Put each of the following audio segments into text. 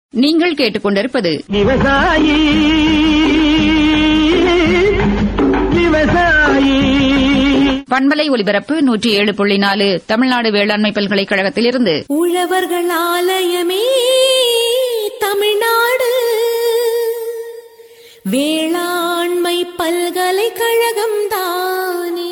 நீங்கள் கேட்டுக்கொண்டிருப்பது விவசாயி விவசாயி பண்பலை ஒலிபரப்பு நூற்றி ஏழு புள்ளி நாலு தமிழ்நாடு வேளாண்மை பல்கலைக்கழகத்திலிருந்து உழவர்கள் ஆலயமே தமிழ்நாடு வேளாண்மை பல்கலைக்கழகம் தானே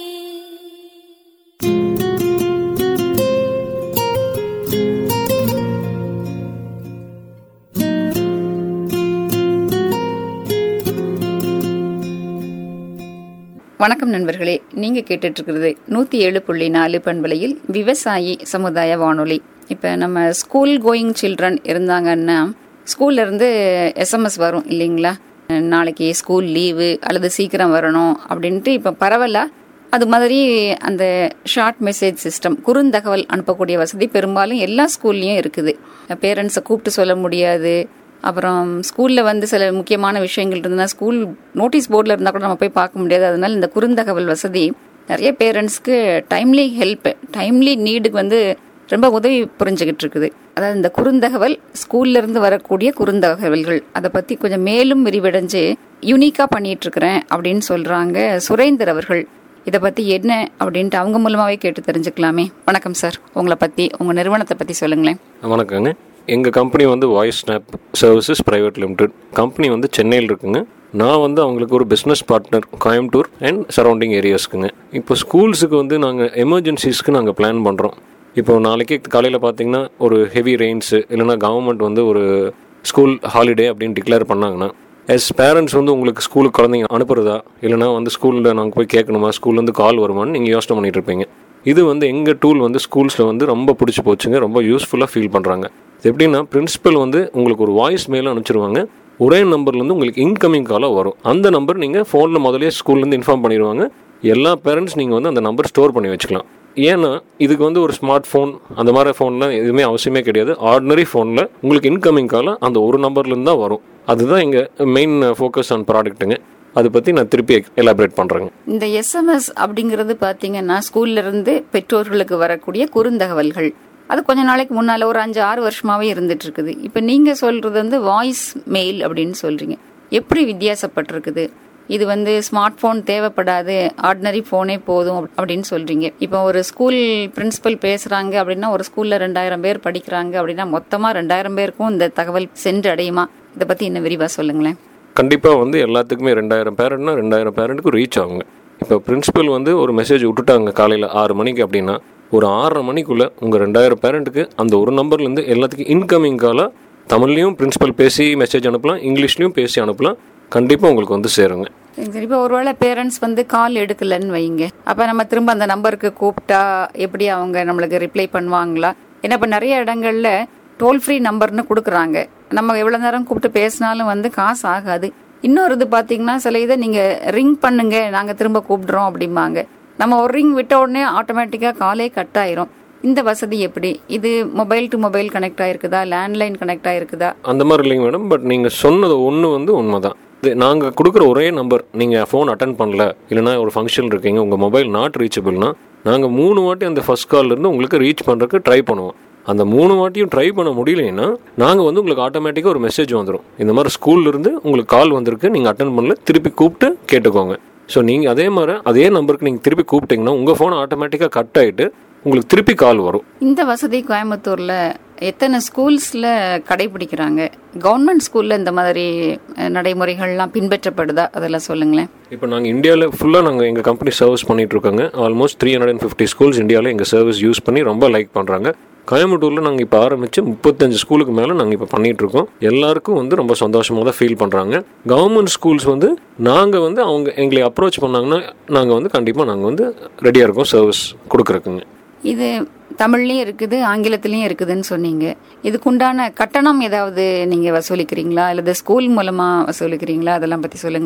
வணக்கம் நண்பர்களே நீங்க கேட்டுட்டு இருக்கிறது நூத்தி ஏழு புள்ளி நாலு பண்பலையில் விவசாயி சமுதாய வானொலி இப்ப நம்ம ஸ்கூல் கோயிங் சில்ட்ரன் இருந்தாங்கன்னா ஸ்கூல்ல இருந்து எஸ்எம்எஸ் வரும் இல்லைங்களா நாளைக்கு ஸ்கூல் லீவு அல்லது சீக்கிரம் வரணும் அப்படின்ட்டு இப்ப பரவலா அது மாதிரி அந்த ஷார்ட் மெசேஜ் சிஸ்டம் குறுந்தகவல் அனுப்பக்கூடிய வசதி பெரும்பாலும் எல்லா ஸ்கூல்லையும் இருக்குது பேரண்ட்ஸை கூப்பிட்டு சொல்ல முடியாது அப்புறம் ஸ்கூல்ல வந்து சில முக்கியமான விஷயங்கள் இருந்ததுன்னா ஸ்கூல் நோட்டீஸ் போர்டில் இருந்தால் கூட நம்ம போய் பார்க்க முடியாது அதனால இந்த குறுந்தகவல் வசதி நிறைய பேரண்ட்ஸ்க்கு டைம்லி ஹெல்ப் டைம்லி நீடுக்கு வந்து ரொம்ப உதவி புரிஞ்சுக்கிட்டு இருக்குது அதாவது இந்த குறுந்தகவல் ஸ்கூல்ல இருந்து வரக்கூடிய குறுந்தகவல்கள் அதை பத்தி கொஞ்சம் மேலும் விரிவடைஞ்சு யூனிக்கா பண்ணிட்டு இருக்கிறேன் அப்படின்னு சொல்றாங்க சுரேந்தர் அவர்கள் இதை பத்தி என்ன அப்படின்ட்டு அவங்க மூலமாவே கேட்டு தெரிஞ்சுக்கலாமே வணக்கம் சார் உங்களை பத்தி உங்க நிறுவனத்தை பத்தி சொல்லுங்களேன் வணக்கங்க எங்கள் கம்பெனி வந்து voice snap services private limited company வந்து சென்னையில் இருக்குங்க நான் வந்து அவங்களுக்கு ஒரு business partner Coimbatore and surrounding ஏரியாஸ்க்குங்க இப்போ ஸ்கூல்ஸுக்கு வந்து நாங்கள் எமர்ஜென்சிஸ்க்கு நாங்கள் பிளான் பண்ணுறோம் இப்போ நாளைக்கு காலையில் பார்த்தீங்கன்னா ஒரு ஹெவி ரெயின்ஸு இல்லைன்னா கவர்மெண்ட் வந்து ஒரு ஸ்கூல் ஹாலிடே அப்படின்னு டிக்ளேர் பண்ணாங்கன்னா எஸ் பேரண்ட்ஸ் வந்து உங்களுக்கு ஸ்கூலுக்கு குழந்தைங்க அனுப்புறதா இல்லைனா வந்து ஸ்கூலில் நாங்கள் போய் கேட்கணுமா ஸ்கூல்லேருந்து கால் வருமான்னு நீங்கள் யோசனை பண்ணிட்டு இருப்பீங்க இது வந்து எங்கள் டூல் வந்து ஸ்கூல்ஸில் வந்து ரொம்ப பிடிச்சி போச்சுங்க ரொம்ப யூஸ்ஃபுல்லாக ஃபீல் பண்ணுறாங்க இது எப்படின்னா பிரின்சிபல் வந்து உங்களுக்கு ஒரு வாய்ஸ் மெயிலும் அனுப்பிச்சிருவாங்க ஒரே நம்பர்லேருந்து உங்களுக்கு இன்கமிங் காலாக வரும் அந்த நம்பர் நீங்கள் ஃபோனில் முதலே ஸ்கூல்லேருந்து இன்ஃபார்ம் பண்ணிடுவாங்க எல்லா பேரண்ட்ஸ் நீங்கள் வந்து அந்த நம்பர் ஸ்டோர் பண்ணி வச்சுக்கலாம் ஏன்னா இதுக்கு வந்து ஒரு ஸ்மார்ட் ஃபோன் அந்த மாதிரி ஃபோன்லாம் எதுவுமே அவசியமே கிடையாது ஆர்டினரி ஃபோனில் உங்களுக்கு இன்கமிங் காலம் அந்த ஒரு நம்பர்லேருந்து தான் வரும் அதுதான் எங்கள் மெயின் ஃபோக்கஸ் ஆன் ப்ராடக்ட்டுங்க அதை பற்றி நான் திருப்பி எலாபரேட் பண்ணுறேங்க இந்த எஸ்எம்எஸ் அப்படிங்கிறது பாத்தீங்கன்னா ஸ்கூல்ல இருந்து பெற்றோர்களுக்கு வரக்கூடிய குறுந்தகவல்கள் அது கொஞ்ச நாளைக்கு முன்னால ஒரு அஞ்சு ஆறு வருஷமாவே இருந்துட்டு இருக்குது இப்ப நீங்க சொல்றது வந்து வாய்ஸ் மெயில் அப்படின்னு சொல்றீங்க எப்படி வித்தியாசப்பட்டிருக்குது இது வந்து ஸ்மார்ட் போன் தேவைப்படாது ஆர்டினரி போனே போதும் அப்~ அப்படின்னு சொல்றீங்க இப்போ ஒரு ஸ்கூல் பிரின்சிபல் பேசுறாங்க அப்படின்னா ஒரு ஸ்கூல்ல ரெண்டாயிரம் பேர் படிக்கிறாங்க அப்படின்னா மொத்தமா ரெண்டாயிரம் பேருக்கும் இந்த தகவல் சென்று அடையுமா இதை பத்தி இன்னும் விரிவா சொல்லுங்களேன் கண்டிப்பாக வந்து எல்லாத்துக்குமே ரெண்டாயிரம் பேரண்ட்னா ரெண்டாயிரம் பேரண்ட்டுக்கு ரீச் ஆகுங்க இப்போ பிரின்சிபல் வந்து ஒரு மெசேஜ் விட்டுட்டாங்க காலையில் ஆறு மணிக்கு அப்படின்னா ஒரு ஆறரை மணிக்குள்ளே உங்கள் ரெண்டாயிரம் பேரண்ட்டுக்கு அந்த ஒரு நம்பர்லேருந்து எல்லாத்துக்கும் இன்கமிங் காலாக தமிழ்லையும் பிரின்சிபல் பேசி மெசேஜ் அனுப்பலாம் இங்கிலீஷ்லையும் பேசி அனுப்பலாம் கண்டிப்பாக உங்களுக்கு வந்து சேருங்க சரி இப்போ ஒருவேளை பேரண்ட்ஸ் வந்து கால் எடுக்கலன்னு வைங்க அப்ப நம்ம திரும்ப அந்த நம்பருக்கு கூப்பிட்டா எப்படி அவங்க நம்மளுக்கு ரிப்ளை பண்ணுவாங்களா ஏன்னா இப்ப நிறைய இடங்கள்ல டோல் ஃப்ரீ நம்பர்னு கொடுக்குறாங்க நம்ம எவ்வளவு நேரம் கூப்பிட்டு பேசினாலும் வந்து காசு ஆகாது இன்னொரு இது பாத்தீங்கன்னா சில இதை நீங்க ரிங் பண்ணுங்க நாங்க திரும்ப கூப்பிடுறோம் அப்படிம்பாங்க நம்ம ஒரு ரிங் விட்ட உடனே ஆட்டோமேட்டிக்கா காலே கட் ஆயிரும் இந்த வசதி எப்படி இது மொபைல் டு மொபைல் கனெக்ட் ஆயிருக்குதா லேண்ட்லைன் கனெக்ட் ஆயிருக்குதா அந்த மாதிரி இல்லைங்க மேடம் பட் நீங்கள் சொன்னது ஒன்று வந்து உண்மை தான் இது நாங்கள் கொடுக்குற ஒரே நம்பர் நீங்கள் ஃபோன் அட்டன் பண்ணல இல்லைனா ஒரு ஃபங்க்ஷன் இருக்கீங்க உங்கள் மொபைல் நாட் ரீச்சபிள்னா நாங்கள் மூணு வாட்டி அந்த ஃபர்ஸ்ட் கால்லேருந்து உங்களுக்கு ரீச் பண்ணுறதுக்கு ட்ரை பண்ணுவோம் அந்த மூணு வாட்டியும் ட்ரை பண்ண முடியலைன்னா நாங்கள் வந்து உங்களுக்கு ஆட்டோமேட்டிக்காக ஒரு மெசேஜ் வந்துடும் இந்த மாதிரி ஸ்கூல்லேருந்து உங்களுக்கு கால் வந்திருக்கு நீங்கள் அட்டன் பண்ணல திருப்பி கூப்பிட்டு கேட்டுக்கோங்க ஸோ நீங்கள் அதே மாதிரி அதே நம்பருக்கு நீங்கள் திருப்பி கூப்பிட்டீங்கன்னா உங்கள் ஃபோன் ஆட்டோமேட்டிக்காக கட் ஆகிட்டு உங்களுக்கு திருப்பி கால் வரும் இந்த வசதி கோயம்புத்தூர்ல எத்தனை ஸ்கூல்ஸ்ல கடைபிடிக்கிறாங்க கவர்மெண்ட் ஸ்கூல்ல இந்த மாதிரி அஹ், நடைமுறைகள்லாம் பின்பற்றப்படுதா அதெல்லாம் சொல்லுங்களேன் இப்போ நாங்கள் இந்தியாவில் ஃபுல்லாக நாங்கள் எங்கள் கம்பெனி சர்வீஸ் பண்ணிட்டு இருக்கோங்க almost three hundred and fifty schools இந்தியாவில் எங்கள் சர்வீஸ் யூஸ் பண்ணி ரொம்ப லைக் பண்ணுறாங்க கோயம்புத்தூரில் நாங்கள் இப்போ ஆரம்பித்து முப்பத்தஞ்சு ஸ்கூலுக்கு மேலே நாங்கள் இப்போ பண்ணிட்டு இருக்கோம் எல்லாருக்கும் வந்து ரொம்ப சந்தோஷமாக தான் ஃபீல் பண்ணுறாங்க கவர்மெண்ட் ஸ்கூல்ஸ் வந்து நாங்கள் வந்து அவங்க எங்களை அப்ரோச் பண்ணாங்கன்னா நாங்கள் வந்து கண்டிப்பாக நாங்கள் வந்து ரெடியாக இருக்கோம் சர்வீஸ் கொடுக்குறக்குங்க இது தமிழ்லயும் இருக்குது ஆங்கிலத்திலயும் இருக்குதுன்னு சொன்னீங்க இதுக்குண்டான கட்டணம் ஏதாவது நீங்க வசூலிக்கிறீங்களா அல்லது ஸ்கூல் மூலமா வசூலிக்கிறீங்களா அதெல்லாம் பத்தி சொல்லுங்களேன்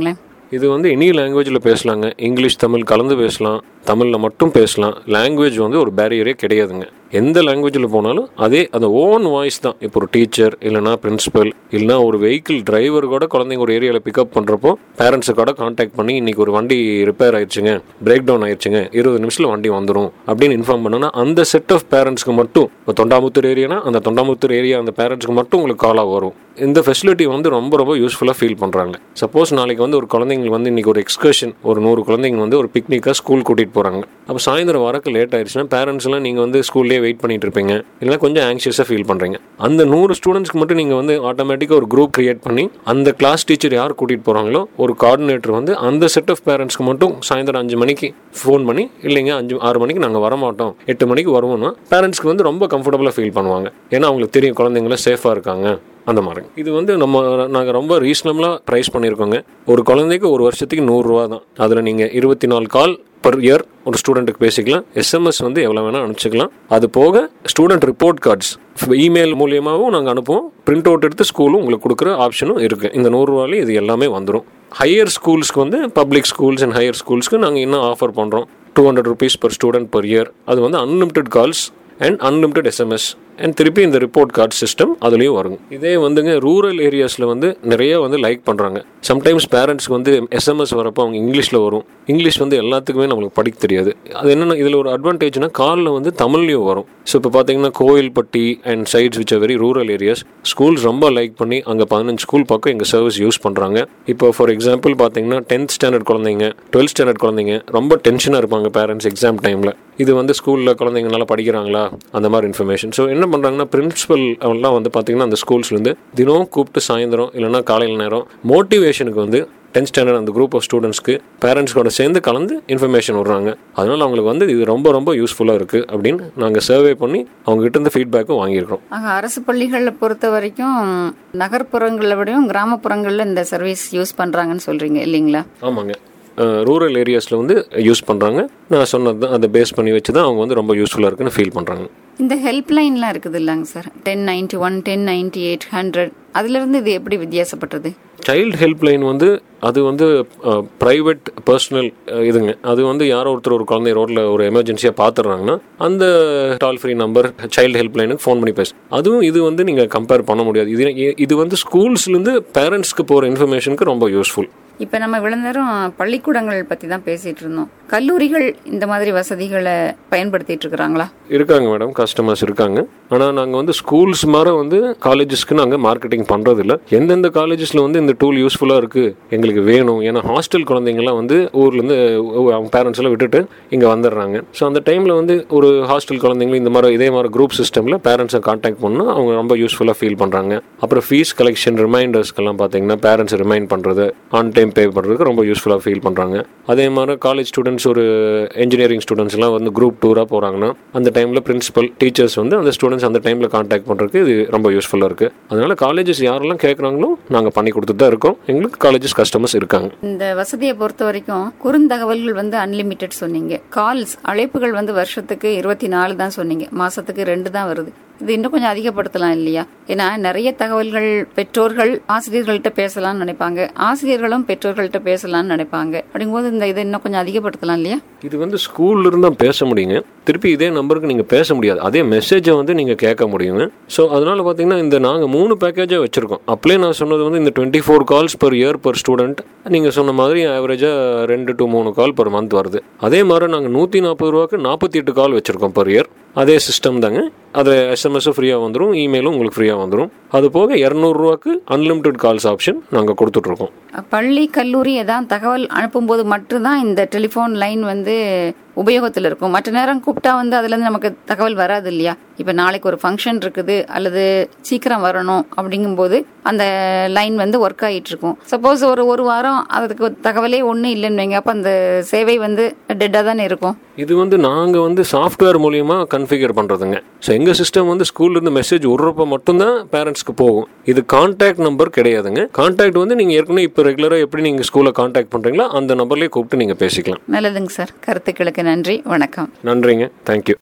இது வந்து எனி லாங்குவேஜில் பேசலாங்க இங்கிலீஷ் தமிழ் கலந்து பேசலாம் தமிழில் மட்டும் பேசலாம் லாங்குவேஜ் வந்து ஒரு பேரியரே கிடையாதுங்க எந்த லாங்குவேஜில் போனாலும் அதே அந்த ஓன் வாய்ஸ் தான் இப்போ ஒரு டீச்சர் இல்லைனா பிரின்சிபல் இல்லைனா ஒரு வெஹிக்கிள் டிரைவர் கூட குழந்தைங்க ஒரு ஏரியாவில் பிக்கப் பண்ணுறப்போ பேரண்ட்ஸை கூட காண்டாக்ட் பண்ணி இன்னைக்கு ஒரு வண்டி ரிப்பேர் ஆயிடுச்சுங்க பிரேக் டவுன் ஆயிடுச்சுங்க இருபது நிமிஷத்தில் வண்டி வந்துடும் அப்படின்னு இன்ஃபார்ம் பண்ணோன்னா அந்த செட் ஆஃப் பேரண்ட்ஸ்க்கு மட்டும் இப்போ தொண்டாமுத்தூர் ஏரியானா அந்த தொண்டாமுத்தூர் ஏரியா அந்த பேரண்ட்ஸ்க்கு மட்டும் உங்களுக்கு காலாக வரும் இந்த ஃபெசிலிட்டி வந்து ரொம்ப ரொம்ப யூஸ்ஃபுல்லாக ஃபீல் பண்ணுறாங்க சப்போஸ் நாளைக்கு வந்து ஒரு குழந்தைங்களுக்கு வந்து இன்னைக்கு ஒரு எக்ஸ்கர்ஷன் ஒரு நூறு குழந்தைங்க வந்து ஒரு பிக்னிக்காக ஸ்கூல் கூட்டிகிட்டு போகிறாங்க அப்போ சாயந்தரம் வரக்கு லேட் ஆயிடுச்சுன்னா பேரண்ட்ஸ் எல்லாம் நீங்கள் வந்து ஸ்கூல்லேயே வெயிட் பண்ணிட்டு இருப்பீங்க இல்லைனா கொஞ்சம் ஆங்ஷியஸாக ஃபீல் பண்ணுறீங்க அந்த நூறு ஸ்டூடெண்ட்ஸ்க்கு மட்டும் நீங்கள் வந்து ஆட்டோமேட்டிக்காக ஒரு குரூப் கிரியேட் பண்ணி அந்த கிளாஸ் டீச்சர் யார் கூட்டிகிட்டு போகிறாங்களோ ஒரு கோஆர்டினேட்டர் வந்து அந்த செட் ஆஃப் பேரண்ட்ஸ்க்கு மட்டும் சாயந்தரம் அஞ்சு மணிக்கு ஃபோன் பண்ணி இல்லைங்க அஞ்சு ஆறு மணிக்கு நாங்கள் வரமாட்டோம் எட்டு மணிக்கு வருவோம்னா பேரண்ட்ஸ்க்கு வந்து ரொம்ப கம்ஃபர்டபுளாக ஃபீல் பண்ணுவாங்க ஏன்னா அவங்களுக்கு தெரியும் குழந்தைங்கள சேஃபாக இருக்காங்க அந்த மாதிரி இது வந்து நம்ம நாங்கள் ரொம்ப ரீசனபிளாக ப்ரைஸ் பண்ணியிருக்கோங்க ஒரு குழந்தைக்கு ஒரு வருஷத்துக்கு நூறுரூவா தான் அதில் நீங்கள் இருபத்தி நாலு கால் பர் இயர் ஒரு ஸ்டூடெண்ட்டுக்கு பேசிக்கலாம் எஸ்எம்எஸ் வந்து எவ்வளோ வேணால் அனுப்பிச்சிக்கலாம் அது போக ஸ்டூடெண்ட் ரிப்போர்ட் கார்ட்ஸ் இமெயில் மூலியமாகவும் நாங்கள் அனுப்புவோம் பிரிண்ட் அவுட் எடுத்து ஸ்கூலும் உங்களுக்கு கொடுக்குற ஆப்ஷனும் இருக்குது இந்த நூறுரூவாலேயும் இது எல்லாமே வந்துடும் ஹையர் ஸ்கூல்ஸ்க்கு வந்து பப்ளிக் ஸ்கூல்ஸ் அண்ட் ஹையர் ஸ்கூல்ஸ்க்கு நாங்கள் இன்னும் ஆஃபர் பண்ணுறோம் two hundred rupees per student per year அது வந்து unlimited calls and unlimited SMS and திருப்பி இந்த ரிப்போர்ட் கார்டு சிஸ்டம் அதுலேயும் வரும் இதே வந்துங்க ரூரல் ஏரியாஸில் வந்து நிறைய வந்து லைக் பண்ணுறாங்க சம்டைம்ஸ் பேரண்ட்ஸ்க்கு வந்து எஸ்எம்எஸ் வரப்போ அவங்க இங்கிலீஷில் வரும் இங்கிலீஷ் வந்து எல்லாத்துக்குமே நம்மளுக்கு படிக்க தெரியாது அது என்னென்னா இதில் ஒரு அட்வான்டேஜ்னா காலில் வந்து தமிழ்லையும் வரும் ஸோ இப்போ பார்த்தீங்கன்னா Kovilpatti and sides which very rural areas schools ரொம்ப லைக் பண்ணி அங்கே பதினஞ்சு ஸ்கூல் பக்கம் எங்கள் சர்வீஸ் யூஸ் பண்ணுறாங்க இப்போ ஃபார் எக்ஸாம்பிள் பார்த்தீங்கன்னா டென்த் ஸ்டாண்டர்ட் குழந்தைங்க டுவெல்த் ஸ்டாண்டர்ட் குழந்தைங்க ரொம்ப டென்ஷனாக இருப்பாங்க பேரண்ட்ஸ் எக்ஸாம் டைமில் இது வந்து ஸ்கூலில் குழந்தைங்க நல்லா படிக்கிறாங்களா அந்த மாதிரி இன்ஃபர்மேஷன் ஸோ என்ன பண்ணுறாங்கன்னா பிரின்சிபல் அவங்களாம் வந்து பார்த்தீங்கன்னா அந்த ஸ்கூல்ஸ்லேருந்து தினம் கூப்பிட்டு சாயந்தரம் இல்லைன்னா காலையில் நேரம் மோட்டிவேஷனுக்கு வந்து டென்த் ஸ்டாண்டர்ட் அந்த குரூப் ஆஃப் ஸ்டூடெண்ட்ஸ்க்கு பேரண்ட்ஸ்கோட சேர்ந்து கலந்து இன்ஃபர்மேஷன் விடுறாங்க அதனால் அவங்களுக்கு வந்து இது ரொம்ப ரொம்ப யூஸ்ஃபுல்லாக இருக்குது அப்படின்னு நாங்கள் சர்வே பண்ணி அவங்ககிட்ட இருந்து ஃபீட்பேக்கும் வாங்கியிருக்கிறோம் ஆக அரசு பள்ளிகளில் பொறுத்த வரைக்கும் நகர்ப்புறங்களை விடையும் கிராமப்புறங்களில் இந்த சர்வீஸ் யூஸ் பண்ணுறாங்கன்னு சொல்கிறீங்க இல்லைங்களா ஆமாங்க ரூரல் ஏரியாஸில் வந்து யூஸ் பண்ணுறாங்க நான் சொன்னது தான் அதை பேஸ் பண்ணி வச்சு தான் அவங்க வந்து ரொம்ப யூஸ்ஃபுல்லாக இருக்குன்னு ஃபீல் பண்ணுறாங்க இந்த ஹெல்ப்லைன்லாம் இருக்குது இல்லைங்க sir ten ninety one ten ninety eight hundred அதுலேருந்து இது எப்படி வித்தியாசப்பட்டது சைல்டு ஹெல்ப்லைன் வந்து அது வந்து ப்ரைவேட் பர்சனல் இதுங்க அது வந்து யாரோ ஒருத்தர் ஒரு குழந்தை ரோட்டில் ஒரு எமர்ஜென்சியாக பார்த்துடுறாங்கன்னா அந்த டால் ஃப்ரீ நம்பர் சைல்டு ஹெல்ப்லைனுக்கு ஃபோன் பண்ணி பேசு அதுவும் இது வந்து நீங்கள் கம்பேர் பண்ண முடியாது இது இது வந்து ஸ்கூல்ஸ்லேருந்து பேரண்ட்ஸ்க்கு போகிற இன்ஃபர்மேஷனுக்கு ரொம்ப யூஸ்ஃபுல் இப்போ நம்ம இவ்வளோ நேரம் பள்ளிக்கூடங்கள் பற்றி தான் பேசிகிட்டு இருந்தோம் கல்லூரிகள் இந்த மாதிரி வசதிகளை பயன்படுத்திட்டு இருக்கிறாங்களா இருக்காங்க மேடம் கஸ்டமர்ஸ் இருக்காங்க ஆனால் நாங்கள் வந்து ஸ்கூல்ஸ் மாதிரி வந்து காலேஜஸ்க்கு நாங்கள் மார்க்கெட்டிங் பண்ணுறதில்ல எந்தெந்த காலேஜஸில் வந்து இந்த டூல் யூஸ்ஃபுல்லாக இருக்குது எங்களுக்கு வேணும் ஏன்னா ஹாஸ்டல் குழந்தைங்கலாம் வந்து ஊர்லேருந்து அவங்க பேரண்ட்ஸ் எல்லாம் விட்டுட்டு இங்கே வந்துடுறாங்க ஸோ அந்த டைமில் வந்து ஒரு ஹாஸ்டல் குழந்தைங்களும் இந்த மாதிரி இதே மாதிரி குரூப் சிஸ்டமில் பேரண்ட்ஸை காண்டாக்ட் பண்ணால் அவங்க ரொம்ப யூஸ்ஃபுல்லாக ஃபீல் பண்ணுறாங்க அப்புறம் ஃபீஸ் கலெக்ஷன் ரிமைண்டர்ஸ்க்கெல்லாம் பார்த்தீங்கன்னா பேரண்ட்ஸ் ரிமைண்ட் பண்ணுறது ஆன் டைம் பே பண்ணுறதுக்கு ரொம்ப யூஸ்ஃபுல்லாக ஃபீல் பண்ணுறாங்க அதே மாதிரி காலேஜ் ஸ்டூடெண்ட்ஸ் ஒரு இன்ஜினியரிங் ஸ்டூடெண்ட்ஸ்லாம் வந்து குரூப் டூராக போகிறாங்கன்னா அந்த டைமில் பிரின்சிபல் டீச்சர்ஸ் வந்து அந்த ஸ்டூடெண்ட்ஸ் அந்த டைமில் காண்டாக்ட் பண்ணுறதுக்கு இது ரொம்ப யூஸ்ஃபுல்லாக இருக்குது அதனால காலேஜஸ் யாரெல்லாம் கேட்குறாங்களோ நாங்கள் பண்ணி கொடுத்துட்டு தான் இருக்கோம் எங்களுக்கு காலேஜஸ் கஸ்டமர்ஸ் இருக்காங்க இந்த வசதியை பொறுத்த வரைக்கும் குறுந்தகவல்கள் வந்து அன்லிமிட்டெட் சொன்னீங்க கால்ஸ் அழைப்புகள் வந்து வருஷத்துக்கு இருபத்தி நாலு தான் சொன்னீங்க மாசத்துக்கு ரெண்டு தான் வருது இது இன்னும் கொஞ்சம் அதிகப்படுத்தலாம் இல்லையா ஏன்னா நிறைய தகவல்கள் பெற்றோர்கள் ஆசிரியர்கள்ட்ட பேசலாம்னு நினைப்பாங்க ஆசிரியர்களும் பெற்றோர்கள்ட்ட பேசலாம்னு நினைப்பாங்க அப்படிங்கும்போது இந்த இதை இன்னும் கொஞ்சம் அதிகப்படுத்தலாம் இல்லையா இது வந்து ஸ்கூல்ல இருந்து தான் பேச முடியுங்க திருப்பி இதே நம்பருக்கு நீங்கள் பேச முடியாது அதே மெசேஜை வந்து நீங்கள் கேட்க முடியுங்க ஸோ அதனால பார்த்தீங்கன்னா இந்த நாங்கள் மூணு பேக்கேஜாக வச்சிருக்கோம் அப்படியே நான் சொன்னது வந்து இந்த twenty four calls per year per student நீங்கள் சொன்ன மாதிரி ஆவரேஜாக ரெண்டு டு மூணு கால் பர் மந்த் வருது அதே மாதிரி நாங்கள் நூற்றி நாற்பது ரூபாய்க்கு நாற்பத்தி எட்டு கால் வச்சிருக்கோம் பர் இயர் அதே சிஸ்டம் தாங்க அதில் எஸ்எம்எஸும் ஃப்ரீயாக வந்துடும் இமெயிலும் உங்களுக்கு ஃப்ரீயாக வந்துடும் அது போக இரநூறுவாக்கு அன்லிமிட்டெட் கால்ஸ் ஆப்ஷன் நாங்கள் கொடுத்துட்ருக்கோம் பள்ளி கல்லூரி ஏதாவது தகவல் அனுப்பும்போது மட்டும்தான் இந்த டெலிஃபோன் லைன் வந்து உபயோகத்தில் இருக்கும் மற்ற நேரம் கூப்பிட்டா வந்து அதுலேருந்து நமக்கு தகவல் வராது இல்லையா இப்போ நாளைக்கு ஒரு ஃபங்க்ஷன் இருக்குது அல்லது சீக்கிரம் வரணும் அப்படிங்கும்போது அந்த லைன் வந்து ஒர்க் ஆகிட்டு இருக்கும் சப்போஸ் ஒரு ஒரு வாரம் அதுக்கு தகவலே ஒன்றும் இல்லைன்னு வைங்க அப்போ அந்த சேவை வந்து டெட்டாக தானே இருக்கும் இது வந்து நாங்கள் வந்து சாஃப்ட்வேர் மூலியமா கன்ஃபிகர் பண்ணுறதுங்க ஸோ எங்கள் சிஸ்டம் வந்து ஸ்கூல்லேருந்து மெசேஜ் விட்றப்ப மட்டும்தான் பேரண்ட்ஸ்க்கு போகும் இது கான்டாக்ட் நம்பர் கிடையாதுங்க கான்டாக்ட் வந்து நீங்கள் ஏற்கனவே இப்போ ரெகுலராக எப்படி நீங்கள் ஸ்கூலில் கான்டாக்ட் பண்ணுறீங்களோ அந்த நம்பர்லேயே கூப்பிட்டு நீங்கள் பேசிக்கலாம் நல்லதுங்க சார் கருத்துக்களுக்கு நன்றி வணக்கம் நன்றிங்க தேங்க்யூ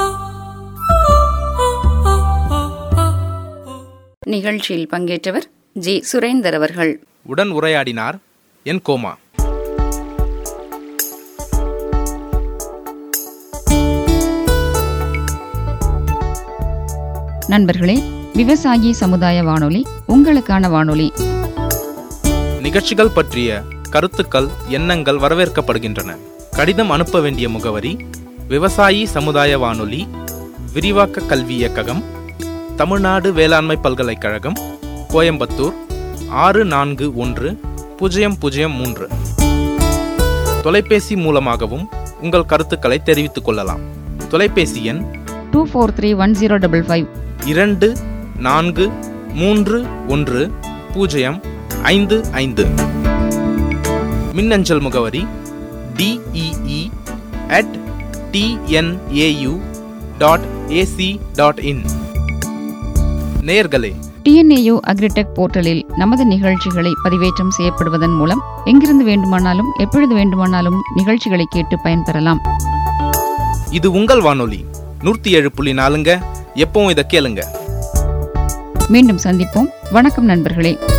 நிகழ்ச்சியில் பங்கேற்றவர் ஜி சுரேந்தர் அவர்கள் உடன் உரையாடினார் என் கோமா நண்பர்களே விவசாயி சமுதாய வானொலி உங்களுக்கான வானொலி நிகழ்ச்சிகள் பற்றிய கருத்துக்கள் எண்ணங்கள் வரவேற்கப்படுகின்றன கடிதம் அனுப்ப வேண்டிய முகவரி விவசாயி சமுதாய வானொலி விரிவாக்க கல்வி இயக்ககம் தமிழ்நாடு வேளாண்மை பல்கலைக்கழகம் கோயம்புத்தூர் ஆறு நான்கு ஒன்று பூஜ்ஜியம் பூஜ்ஜியம் மூன்று தொலைபேசி மூலமாகவும் உங்கள் கருத்துக்களை தெரிவித்துக் கொள்ளலாம் தொலைபேசி எண் two four three one zero double five இரண்டு நான்கு மூன்று ஒன்று பூஜ்ஜியம் ஐந்து ஐந்து மின்னஞ்சல் முகவரி D E E at TNAU dot AC dot in நேயர்களே டிஎன்ஏயு அக்ரிடெக் போர்ட்டலில் நமது நிகழ்ச்சிகளை பதிவேற்றம் செய்யப்படுவதன் மூலம் எங்கிருந்து வேண்டுமானாலும் எப்பொழுது வேண்டுமானாலும் நிகழ்ச்சிகளை கேட்டு பயன்பெறலாம் இது உங்கள் வானொலி நூற்றி ஏழு புள்ளி நாலுங்க எப்பவும் இதை கேளுங்க மீண்டும் சந்திப்போம் வணக்கம் நண்பர்களே